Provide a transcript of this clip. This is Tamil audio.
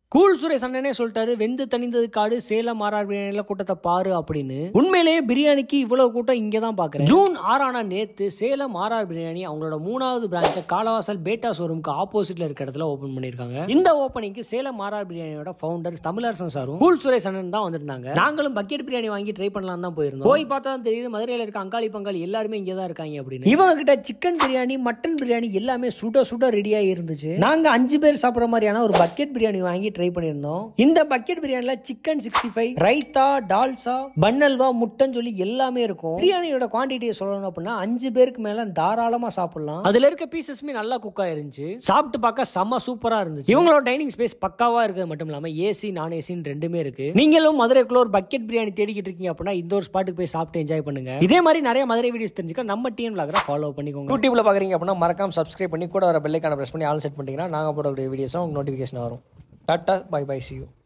கூல் சுரேஷ் அண்ணனே சொல்லிட்டாரு வெந்து தணிந்தது காடு சேலம் ஆர்ஆர் பிரியாணில கூட்டத்தை பாரு அப்படின்னு உண்மையிலேயே பிரியாணிக்கு இவ்வளவு கூட்டம் இங்க தான் பாக்குறேன் ஜூன் ஆறான நேத்து சேலம் ஆர்ஆர் பிரியாணி அவங்களோட மூணாவது பிரான்ச்சை காலவாசல் பேட்டா ஷோரூம்க்கு ஆப்போசிட்ல இருக்க இடத்துல ஓபன் பண்ணிருக்காங்க இந்த ஓப்பனிங்க்கு சேலம் ஆர்ஆர் பிரியாணியோட ஃபவுண்டர் தமிழரசன் சாரும் கூல் சுரேஷ் அண்ணன் தான் வந்திருந்தாங்க நாங்களும் பக்கெட் பிரியாணி வாங்கி ட்ரை பண்ணலாம் தான் போயிருந்தோம் போய் பார்த்தா தான் தெரியுது மதுரையில இருக்க அங்காளி பங்காளி எல்லாருமே இங்க தான் இருக்காங்க அப்படின்னு இவங்க கிட்ட சிக்கன் பிரியாணி மட்டன் பிரியாணி எல்லாமே சுட சுட ரெடியா இருந்துச்சு நாங்க அஞ்சு பேர் சாப்பிடுற மாதிரியான ஒரு பக்கெட் பிரியாணி வாங்கி ட்ரை பண்ணியிருந்தோம் இந்த பக்கெட் பிரியாணில chicken sixty five raita dalcha பன்னல்வா முட்டைன்னு சொல்லி எல்லாமே இருக்கும் பிரியாணியோட குவான்டிட்டியை சொல்லணும் அப்படின்னா அஞ்சு பேருக்கு மேல தாராளமா சாப்பிடலாம் அதுல இருக்க பீசஸ்மே நல்லா குக் ஆயிருந்துச்சு சாப்பிட்டு பார்க்க செம்ம சூப்பரா இருந்துச்சு இவங்களோட டைனிங் ஸ்பேஸ் பக்காவா இருக்கிறது மட்டும் இல்லாம ஏசி நான் ஏசின்னு ரெண்டுமே இருக்கு நீங்களும் மதுரைக்குள்ள ஒரு பக்கெட் பிரியாணி தேடிக்கிட்டு இருக்கீங்க அப்படின்னா இந்த ஒரு ஸ்பாட்டுக்கு போய் சாப்பிட்டு என்ஜாய் பண்ணுங்க இதே மாதிரி நிறைய மதுரை வீடியோஸ் தெரிஞ்சுக்க நம்ம டிஎன் விளாகரை ஃபாலோ பண்ணிக்கோங்க யூடியூப்ல பாக்குறீங்க அப்படின்னா மறக்காம சப்ஸ்கிரைப் பண்ணி கூட வர பெல்லைக்கான பிரஸ் பண்ணி ஆல் செட் பண்ணிட்டீங்கன்னா நாங்க போடக்கூடிய வீடியோஸும் உங்களுக்கு நோட்டிஃபிகேஷன் வரும் டாட்டா பை பை சி யூ